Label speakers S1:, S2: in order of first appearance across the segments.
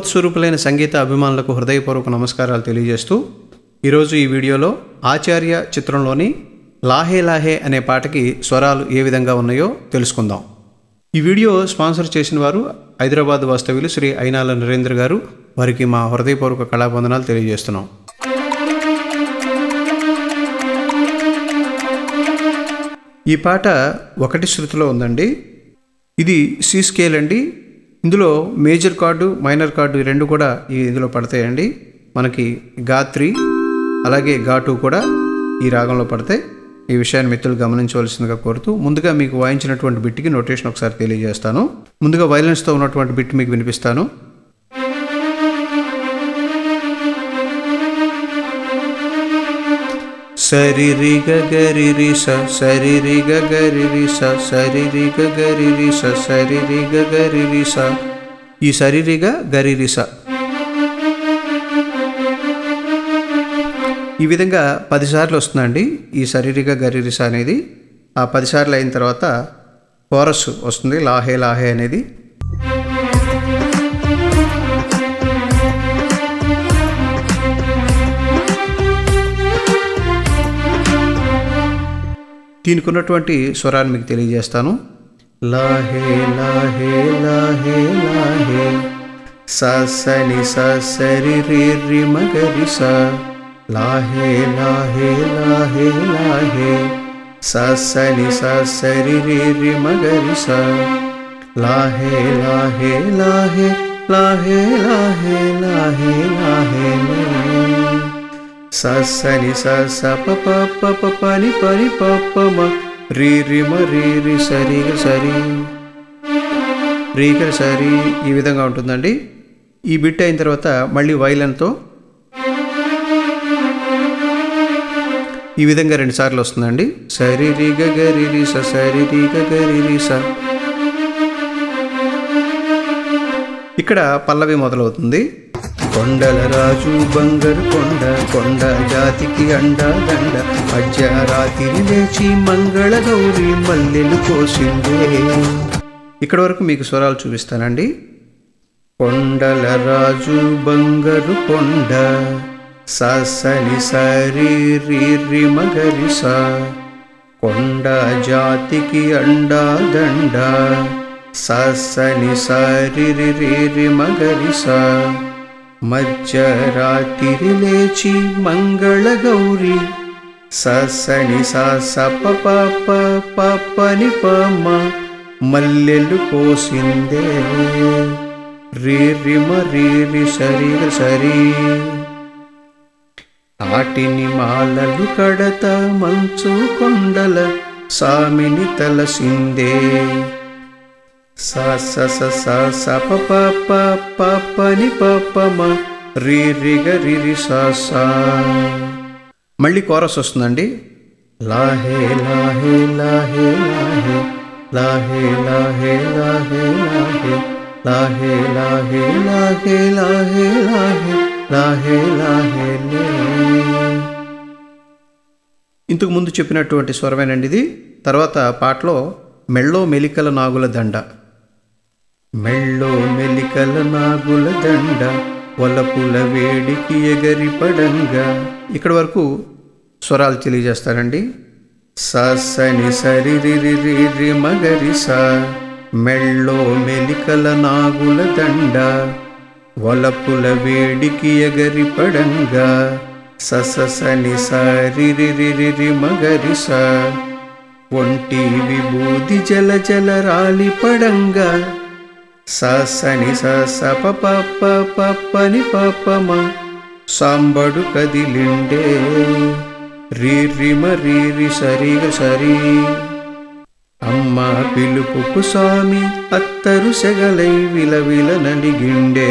S1: భగవత్ స్వరూపులైన సంగీత అభిమానులకు హృదయపూర్వక నమస్కారాలు తెలియజేస్తూ ఈరోజు ఈ వీడియోలో ఆచార్య చిత్రంలోని లాహే లాహే అనే పాటకి స్వరాలు ఏ విధంగా ఉన్నాయో తెలుసుకుందాం ఈ వీడియో స్పాన్సర్ చేసిన వారు హైదరాబాద్ వాస్తవ్యులు శ్రీ అయినాల నరేంద్ర గారు వారికి మా హృదయపూర్వక కళాబంధనాలు తెలియజేస్తున్నాం ఈ పాట ఒకటి శృతిలో ఉందండి ఇది సి స్కేల్ అండి ఇందులో మేజర్ కార్డు మైనర్ కార్డు ఈ రెండు కూడా ఈ ఇందులో పడతాయండి మనకి గా త్రీ అలాగే గా టూ కూడా ఈ రాగంలో పడతాయి ఈ విషయాన్ని మిత్రులు గమనించవలసిందిగా కోరుతూ ముందుగా మీకు వాయించినటువంటి బిట్కి నోటేషన్ ఒకసారి తెలియజేస్తాను ముందుగా వైలెన్స్తో ఉన్నటువంటి బిట్ మీకు వినిపిస్తాను సరి రి గ గరి రి స సరి రి గ గరి రి స సరి రి గ గరి రి స సరి రి గ గరి రి స ఈ సరి రి గ గరి రి స ఈ విధంగా పదిసార్లు వస్తుందండి ఈ సరిరిగ గరిరిస అనేది ఆ పదిసార్లు అయిన తర్వాత కోరస్ వస్తుంది లాహే లాహే అనేది దీనికి ఉన్నటువంటి స్వరాన్ని మీకు తెలియజేస్తాను లాహే లాహే లాహే లాహే సని సరి రి రి మగరి స లాహే లాహే లాహే లాహే సని సరి రి రి మగరి స లాహే లాహే లాహే లాహే లాహే లాహే లాహే సని స ప ప ప ప పని పని ప ప మ రి రి మ రి రి సరి సరి రీకర్ సరి ఈ విధంగా ఉంటుందండి ఈ బిట్ అయిన తర్వాత మళ్ళీ వైలన్తో ఈ విధంగా రెండు సార్లు వస్తుందండి సరి రి గ గరి రి స సరి రి గ గరి రి స ఇక్కడ పల్లవి మొదలవుతుంది కొండల రాజు బంగారు కొండ కొండ జాతికి అండ దండ మధ్యరాత్రి లేచి మంగళ గౌరి మల్లెలు కోసిందే ఇక్కడ వరకు మీకు స్వరాలు చూపిస్తానండి కొండల రాజు బంగారు కొండ సని సరి రి రి మగరి స కొండ జాతికి అండా దండ సని సరి రి రి రి మగరి స మధ్యరాత్రి లేచి మంగళ గౌరి సని స ప ప పని పమ మల్లెలు కోసిందే రీ రిమ రీ రి సరి సరి ఆటిని మాలలు కడత మంచు కొండల సామిని తలసిందే స స స స స ప ప ప ప పని ప ప మ రి రి గ రి రి స స మళ్ళీ కోరస్ వస్తుందండి లాహే లాహే లాహే లాహే లాహే లాహే లాహే లాహే లాహే లాహే లాహే లాహే లాహే లాహే లే ఇంతకు ముందు చెప్పినటువంటి స్వరమేనండి ఇది తర్వాత పాటలో మెళ్ళో మెలికల నాగుల దండ మెళ్ళో మెలికల నాగుల దండ వలపుల వేడికి ఎగరి పడంగా ఇక్కడ వరకు స్వరాలు తెలియజేస్తారండి సని సరి రి రి రి రి మగరి స మెళ్ళో మెలికల నాగుల దండ వలపుల వేడికి ఎగరి పడంగా ససని సరి రి రి రి రి మగరి స ఒంటి విభూది జల జల రాలి పడంగా సని స ప ప ప ప పని ప ప మ సాంబడు కదిలిండే రీ రిమ రీ రి సరి సరి అమ్మ పిలుపుకు స్వామి అత్తరు సెగలై విలవిల నలిగిండే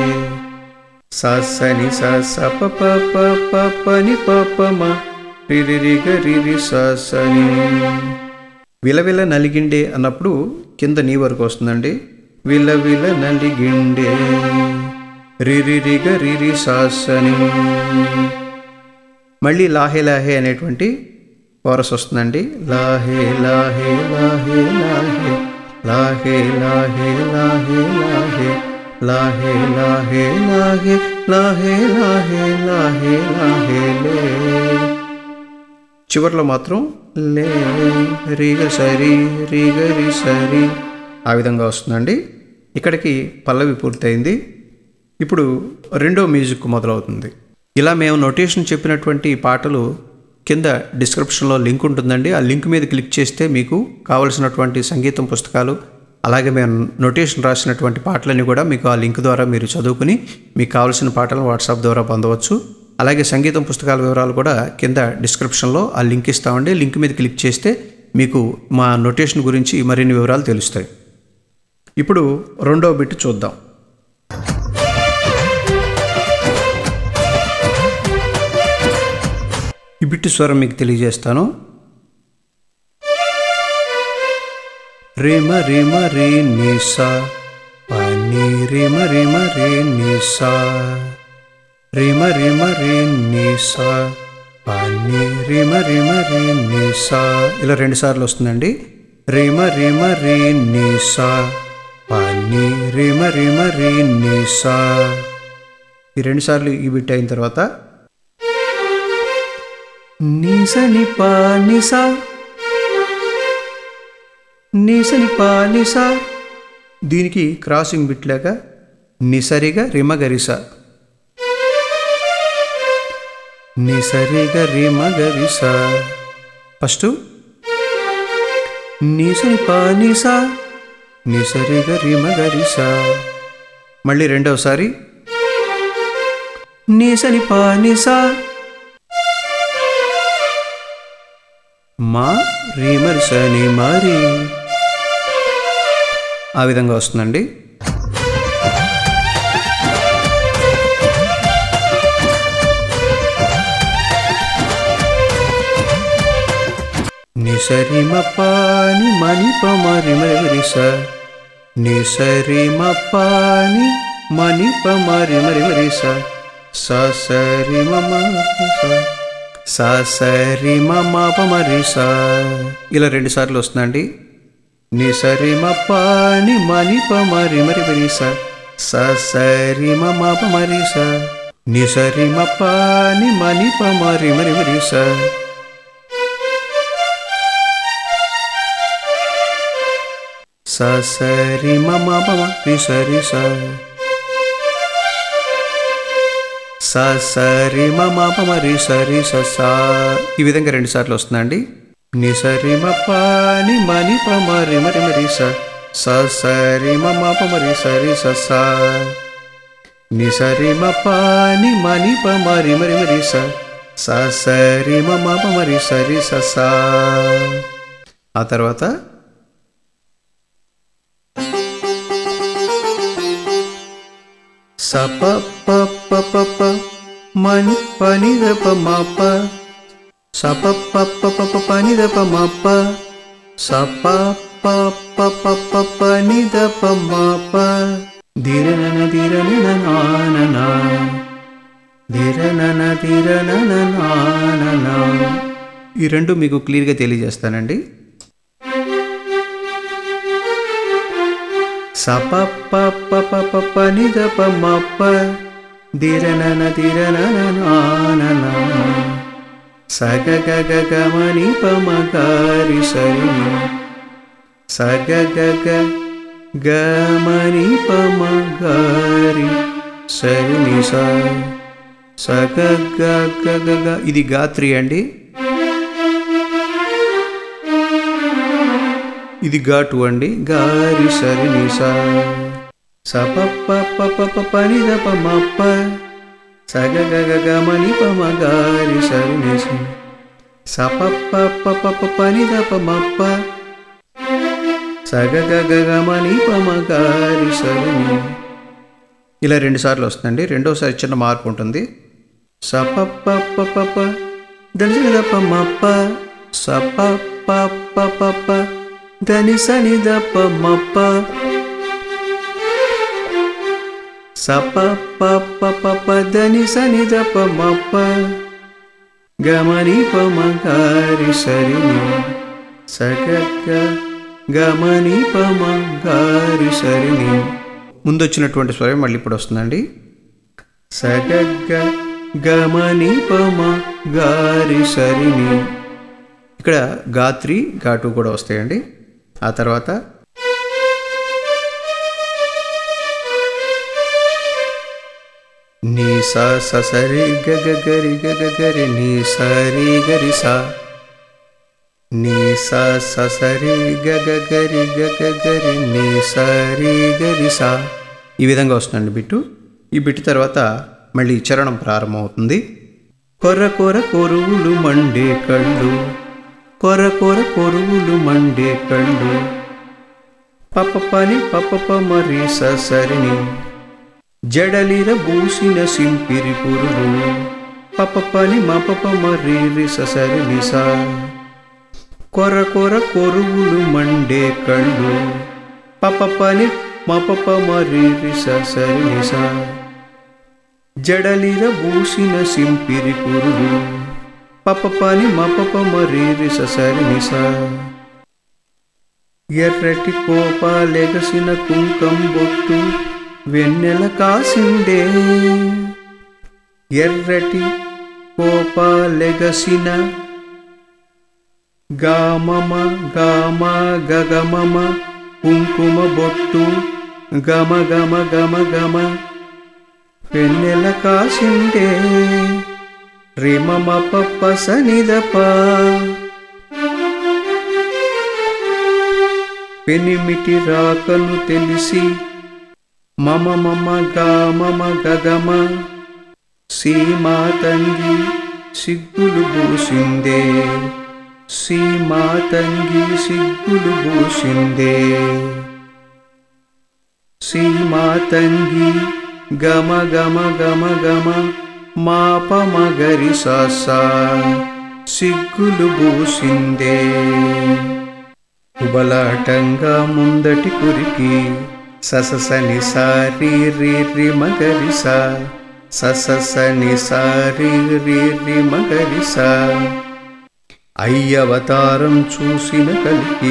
S1: సని స ప ప ప ప పని ప ప మ రిరి గరిరి సని విలవిల నలిగిండే అన్నప్పుడు కింద నీ వరకు వస్తుందండి విలవిల నలిగిండే రిరి గరిరి సాసని మళ్ళీ లాహే లాహే అనేటువంటి కోరస్ వస్తుందండి లాహే లాహే లాహే లాహే లాహే లాహే లాహే లాహే లాహే లాహే లాహే లాహే లాహే లాహే లాహే లే చివరిలో మాత్రం లే రీగ సరి రీగ రి సరి ఆ విధంగా వస్తుందండి ఇక్కడికి పల్లవి పూర్తయింది ఇప్పుడు రెండో మ్యూజిక్ మొదలవుతుంది ఇలా మేము నోటేషన్ చెప్పినటువంటి పాటలు కింద డిస్క్రిప్షన్లో లింక్ ఉంటుందండి ఆ లింక్ మీద క్లిక్ చేస్తే మీకు కావలసినటువంటి సంగీతం పుస్తకాలు అలాగే మేము నోటేషన్ రాసినటువంటి పాటలన్నీ కూడా మీకు ఆ లింక్ ద్వారా మీరు చదువుకుని మీకు కావాల్సిన పాటలను వాట్సాప్ ద్వారా పొందవచ్చు అలాగే సంగీతం పుస్తకాల వివరాలు కూడా కింద డిస్క్రిప్షన్లో ఆ లింక్ ఇస్తామండి లింక్ మీద క్లిక్ చేస్తే మీకు మా నోటేషన్ గురించి మరిన్ని వివరాలు తెలుస్తాయి ఇప్పుడు రెండవ బిట్ చూద్దాం ఈ బిట్టు స్వరం మీకు తెలియజేస్తాను రేమ రేమ రే నిసా పని రేమ రేమ రే నిసా రేమ రేమ రే నిసా పని రేమ రేమ రే నిసా ఇలా రెండు సార్లు వస్తుందండి రేమ రేమ రే నిసా పని రేమ రేమ రే నిసా ఈ రెండు సార్లు ఈ బిట్ అయిన తర్వాత నిసని పా నిసా నిసని పా నిసా దీనికి క్రాసింగ్ బిట్ లేక నిసరిగా రిమగరిస నిసరిగా రిమగరిస ఫస్ట్ నిసని పా నిసా నిసరిగా రిమగరిస మళ్ళీ రెండవసారి నిసని పా నిసా మా రీమర్సని మరి ఆ విధంగా వస్తుందండి నిసరిమ పాని మణి పమరి మరిమరిస నిసరిమ పాని మణి పమరి మరిమరిస సరి మమ సా సరి మమ పమరి సా ఇలా రెండు సార్లు వస్తుందండి ని సరి మ పాని మని పమరి మరి మరి సా సా సరి మమ పమరి సా ని సరి మ పాని మని పమరి మరి మరి సా సా సరి మమ పమ రి సరి సా సా సరి మమ పమ రి సరి స సా ఈ విధంగా రెండు సార్లు వస్తుందండి ని సరి మ పాని మని పమ రి మరి మరి స స సరి మమ పమ రి సరి స సా ని సరి మ పాని మని పమ రి మరి మరి స స సరి మమ పమ రి సరి స సా ఆ తర్వాత స ప ప ప ప ప మని పని ద ప మ ప స ప ప ప ప ప ప ని ద ప మ ప స ప ప ప ప ప ప ని ద ప మ ప ధీర నన ధీర నన నాన ధీర నన ధీర నన నాన ఈ రెండు మీకు క్లియర్గా తెలియజేస్తానండి స ప ప ప ప ప ప ని ద ప మ ప ధీర నన ధీర నన నాన స గ గ గ గ మ ని ప మ గ రి స రి స గ గ గ గ మ ని ప మ గ రి స రి ని స స గ గ గ గ గ ఇది గాత్రి అండి ఇది ఘాటు అండి గారి సరి నిసా స ప ప ప ప ప ప ని ద ప మ ప స గ గ గ గ మ ని ప మ గారి సరి నిస స ప ప ప ప ప ప ని ద ప మ ప స గ గ గ గ మ ని ప మ గారి సరి ని ఇలా రెండు సార్లు వస్తుందండి రెండోసారి చిన్న మార్పు ఉంటుంది స ప ప ప ప ప దని ద ప మ ప స ప ప ప ప ప దని సని ద ప మ ప స ప ప ప ప ప దని సని ద ప మ ప గ మ ని ప మ గ రి సరి ని స గ గ గ మ ని ప మ గ రి సరి ని ముందు వచ్చినటువంటి స్వరం మళ్ళీ ఇప్పుడు వస్తుందండి సగగ్గ గమని పమ గారి సరిని ఇక్కడ గాత్రి ఘాటు కూడా వస్తాయండి ఆ తర్వాత నీ సా స సరి గగ గరి గగ గరి నీ సరి గరి సా నీ సా స సరి గగ గరి గగ గరి నీ సరి గరి సా ఈ విధంగా వస్తుందండి బిట్టు ఈ బిట్టు తర్వాత మళ్ళీ చరణం ప్రారంభమవుతుంది కొర్ర కొర కొరువులు మండే కళ్ళు కొర కొర కొరువులు మండే కళ్ళు పప పని పప మరి స సరిని జడలిర బూసిన సింపిరి పురులు పప పని మపప మరి రిస సరి నిసా కొర కొర కొరువులు మండే కళ్ళు పప పని మపప మరి రిస సరి నిసా జడలిర బూసిన సింపిరి పురులు పప పని మపప మరి రిస సరి నిసా ఎర్రటి కోపాలెగసిన కుంకం బొట్టు వెన్నెల కాసిందే ఎర్రటి కోపాలెగసిన గామమ గామ గగమమ కుంకుమ బొట్టు గమ గమ గమ గమ వెన్నెల కాసిందే రిమమ పప్ప సనిదప పెనిమిటి రాకను తెలిసి మమ మమ గా మమ గగమ సీమా తంగి సిగ్గులు బూసిందే సీమా తంగి సిగ్గులు బూసిందే సీమా తంగి గమ గమ గమ గమ మాప మగరి సాసా సిగ్గులు బూసిందే ఉబలాటంగా ముందటి కురికి సససని సారి రి రి మగరి సా సససని సారి రి రి మగరి సా అయ్యవతారం చూసిన కలికి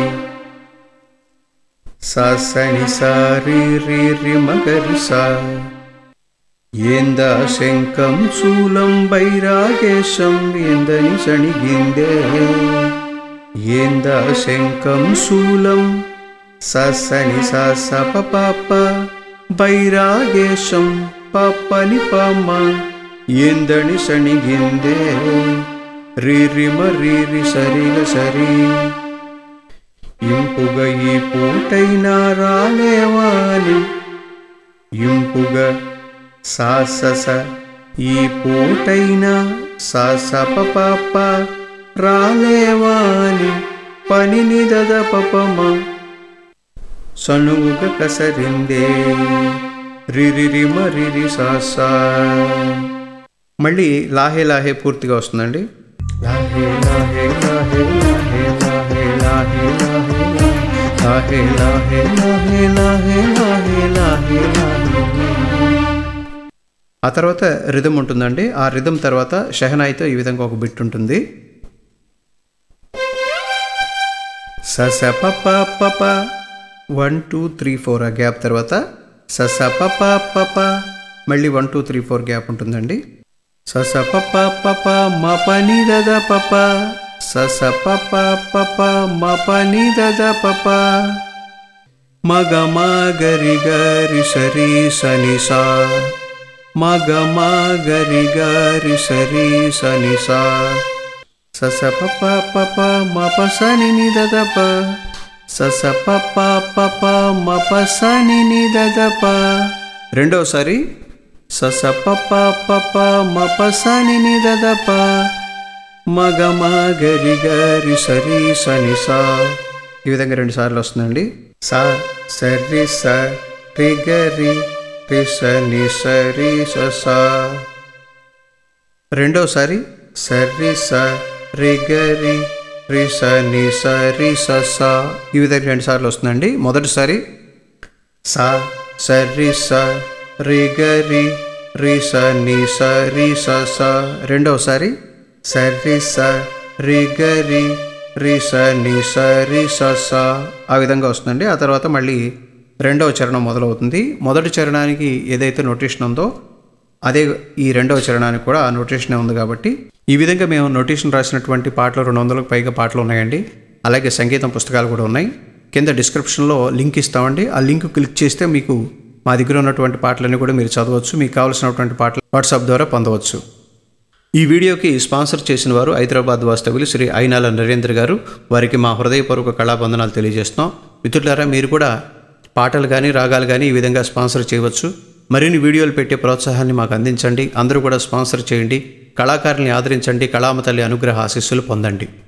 S1: ససని సారి రి రి మగరి సా ఏంద శంఖం శూలం వైరాగేశం ఏందని సణిగిందే ఏంద శంఖం శూలం ససని స పప వైరాగేశం పప్పని పమ్మ ఏందని సణిగిందే రీరిమ రీరి సరిగ సరి ఇంపుగ ఈ పూటైనా రాలేవాని ఇంపుగ సాసస ఈ పూటైనా సాస పప రాలేవాని పనిని దద పపమ సనువుగ కసరిందే రిరిరి మరిరి సాసా మళ్ళీ లాహే లాహే పూర్తిగా వస్తుందండి లాహే లాహే లాహే లాహే లాహే లాహే లాహే లాహే లాహే లాహే లాహే లాహే లాహే ఆ తర్వాత రిధం ఉంటుందండి ఆ రిధం తర్వాత షెహనాయితో ఈ విధంగా ఒక బిట్ ఉంటుంది సస పప పప వన్ టూ త్రీ ఫోర్ ఆ గ్యాప్ తర్వాత సస పప పప మళ్ళీ one two three four gap ఉంటుందండి సస పప పప మ పని దద పప సస పప పప మ పని దద పప మగ గరి గరి సరి సని సా మగ గరి గరి సరి సని సా సస పప పప మ పసని ని దద ప సస పప పప మ పసని ని దద ప రెండోసారి సస పప పప మ పసని ని దద ప మగ గరి గరి సరి సని సా ఈ విధంగా రెండు సార్లు వస్తుందండి సా సరి స రి గరి రి సని సరి స సా రెండోసారి సరి స రి గరి రి స ని స రి స స ఈ విధంగా రెండు సార్లు వస్తుందండి మొదటిసారి స సరి స రి గరి రి స ని స రి స స రెండవసారి సరి స రి గరి రి స ని స రి స స ఆ విధంగా వస్తుందండి ఆ తర్వాత మళ్ళీ రెండవ చరణం మొదలవుతుంది మొదటి చరణానికి ఏదైతే నోటేషన్ ఉందో అదే ఈ రెండవ చరణానికి కూడా ఆ నోటేషన్ ఉంది కాబట్టి ఈ విధంగా మేము నోటేషన్ రాసినటువంటి పాటలు రెండు వందలకు పైగా పాటలు ఉన్నాయండి అలాగే సంగీతం పుస్తకాలు కూడా ఉన్నాయి కింద డిస్క్రిప్షన్లో లింక్ ఇస్తామండి ఆ లింక్ క్లిక్ చేస్తే మీకు మా దగ్గర ఉన్నటువంటి పాటలన్నీ కూడా మీరు చదవచ్చు మీకు కావాల్సినటువంటి పాటలు వాట్సాప్ ద్వారా పొందవచ్చు ఈ వీడియోకి స్పాన్సర్ చేసిన వారు హైదరాబాద్ వాస్తవ్యులు శ్రీ అయినాల నరేంద్ర గారు వారికి మా హృదయపూర్వక కళాబంధనాలు తెలియజేస్తున్నాం మిత్రులారా మీరు కూడా పాటలు కానీ రాగాలు కానీ ఈ విధంగా స్పాన్సర్ చేయవచ్చు మరిన్ని వీడియోలు పెట్టే ప్రోత్సాహాన్ని మాకు అందించండి అందరూ కూడా స్పాన్సర్ చేయండి కళాకారుల్ని ఆదరించండి కళామ తల్లి అనుగ్రహ ఆశీస్సులు పొందండి